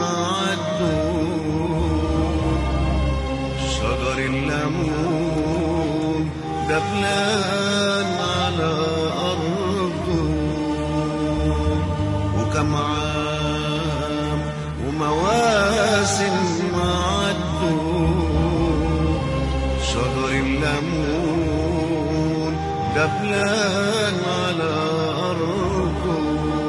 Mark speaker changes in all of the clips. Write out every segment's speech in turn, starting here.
Speaker 1: معدود شجر الليمون دبلان على أرضه وكم عام ومواسم معدود شجر الليمون دبلان على أرضه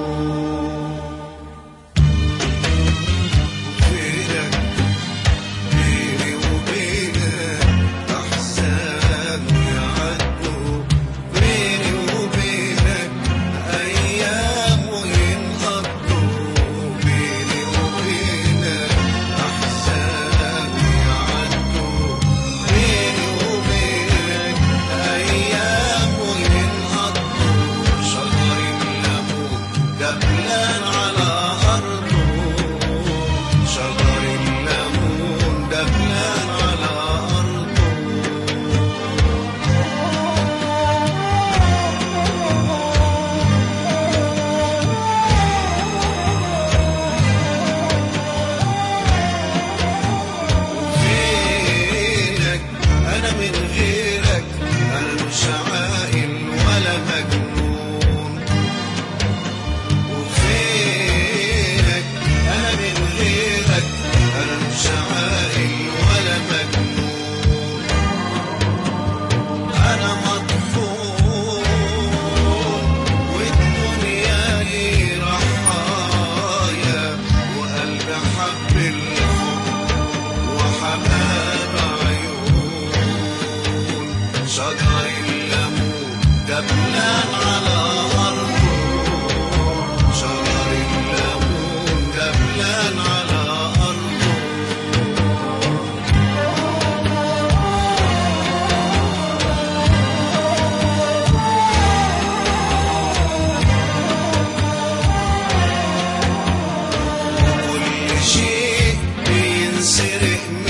Speaker 1: وفينك بيني وبينك أحزان يعدوا بيني وبينك أيام وينقضوا بيني وبينك أحزان يعدوا بيني وبينك أيام وينقضوا شجر الليمون دبلان على أرضه شجر الليمون دبلان على أرضه فينك أنا من غيرك أنا مش عاقل ولا مجنون وفينك أنا من غيرك أنا مش عاقل ولا مجنون أنا مطفون والدنيا لي رحايا وقلبي حب الحب وحباب عيون شجر الليمون دبلان على أرضه شجر الليمون دبلان على أرضه كل شيء بينسرق